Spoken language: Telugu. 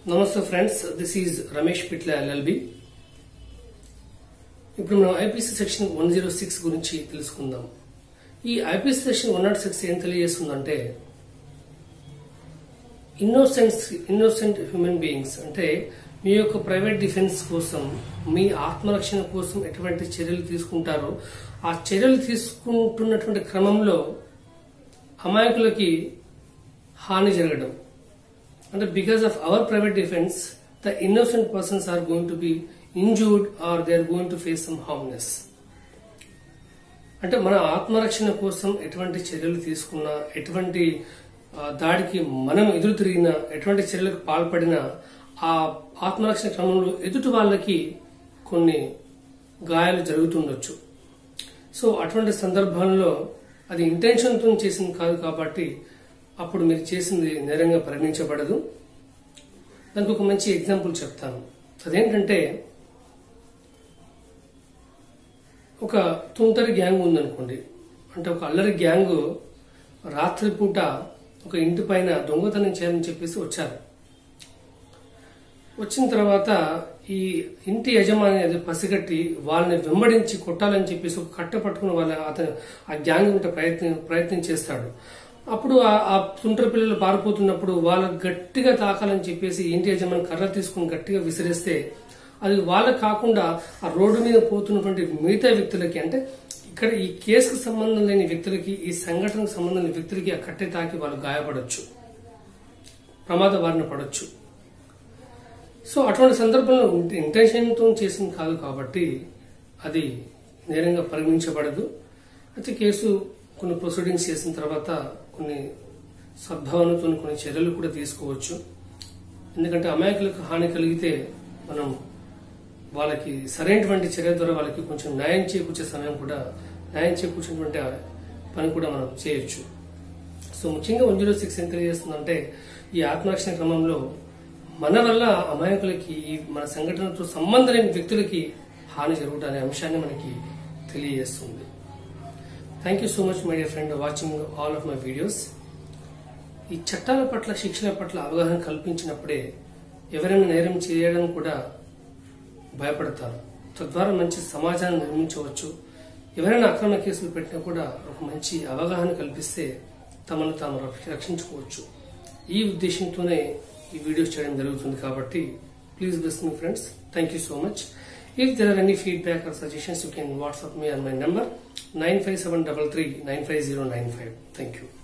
నమస్తే friends this is Ramesh Pitla LLB ఇప్పుడు మనం IPC section one zero six గురించి తెలుసుకుందాం ఈ IPC section one nought six ఏం తెలియజేస్తుందంటే ఇన్నోసెన్స్ ఇన్నోసెంట్ హ్యూమన్ బీయింగ్స్ అంటే మీ యొక్క ప్రైవేట్ డిఫెన్స్ కోసం మీ ఆత్మరక్షణ కోసం ఎటువంటి చర్యలు తీసుకుంటారో ఆ చర్యలు తీసుకుంటున్నటువంటి క్రమంలో అమాయకులకి హాని జరగడం అంటే because of our private defence the innocent persons are going to be injured or they are going to face some harmness అంటే మన ఆత్మరక్షణ కోసం ఎటువంటి చర్యలు తీసుకున్నా ఎటువంటి ఆ, దాడికి మనం ఎదురు తిరిగినా ఎటువంటి చర్యలకు పాల్పడినా ఆ ఆత్మరక్షణ క్రమంలో ఎదుటి వాళ్ళకి కొన్ని గాయాలు జరుగుతుండొచ్చు సో అటువంటి సందర్భంలో అది ఇంటెన్షన్తో చేసింది కాదు కాబట్టి అప్పుడు మీరు చేసింది నేరంగా పరిగణించబడదు దానికి ఒక మంచి ఎగ్జాంపుల్ చెప్తాను అదేంటంటే ఒక తుంటరి గ్యాంగ్ ఉందనుకోండి అంటే ఒక అల్లరి గ్యాంగ్ రాత్రిపూట ఒక ఇంటి పైన దొంగతనం చేయాలని చెప్పేసి వచ్చారు వచ్చిన తర్వాత ఈ ఇంటి యజమాని అది పసిగట్టి వాళ్ళని వెంబడించి కొట్టాలని చెప్పేసి ఒక కట్ట పట్టుకుని వాళ్ళ అతను ఆ గ్యాంగ్ ఉంటే ప్రయత్నం ప్రయత్నం చేస్తాడు అప్పుడు ఆ- ఆ తుంటరి పిల్లలు పారిపోతున్నప్పుడు వాళ్ళు గట్టిగా తాకాలని చెప్పేసి ఇంటి యజమాని కర్ర తీసుకుని గట్టిగా విసిరేస్తే అది వాళ్ళకి కాకుండా ఆ రోడ్డు మీద పోతున్నటువంటి మిగతా వ్యక్తులకి అంటే ఇక్కడ ఈ కేసుకు సంబంధం లేని వ్యక్తులకి ఈ సంఘటనకు సంబంధం లేని వ్యక్తులకి ఆ కట్టె తాకి వాళ్ళు గాయపడొచ్చు ప్రమాద బారిన పడొచ్చు సో అటువంటి సందర్భంలో ఇంటెన్షన్తో చేసింది కాదు కాబట్టి అది నేరంగా పరిగణించబడదు అయితే కేసు కొన్ని ప్రొసీడింగ్స్ చేసిన తర్వాత కొన్ని సద్భావనతో కొన్ని చర్యలు కూడా తీసుకోవచ్చు ఎందుకంటే అమాయకులకు హాని కలిగితే మనం వాళ్ళకి సరైనటువంటి చర్య ద్వారా వాళ్ళకి కొంచెం న్యాయం చేకూర్చే సమయం కూడా న్యాయం చేకూర్చినటువంటి పని కూడా మనం చేయొచ్చు సో ముఖ్యంగా వన్ జీరో సిక్స్ ఏం తెలియజేస్తుందంటే ఈ ఆత్మరక్షణ క్రమంలో మన వల్ల అమాయకులకి ఈ మన సంఘటనతో సంబంధం లేని వ్యక్తులకి హాని జరుగుతుంది అనే అంశాన్ని మనకి తెలియజేస్తుంది thank you so much my dear friend watching all of my videos ఈ చట్టాల పట్ల శిక్షల పట్ల అవగాహన కల్పించినప్పుడే ఎవరైనా నేరం చేయడం కూడా భయపడతారు తద్వారా మంచి సమాజాన్ని నిర్మించవచ్చు ఎవరైనా అక్రమ కేసులు పెట్టినా కూడా ఒక మంచి అవగాహన కల్పిస్తే తమను తాము రక్ష- రక్షించుకోవచ్చు ఈ ఉద్దేశంతోనే ఈ వీడియోస్ చేయడం జరుగుతుంది కాబట్టి please bless me friends thank you so much if there are any feedback or suggestions you can WhatsApp me on my number nine five seven double three nine five zero nine five thank you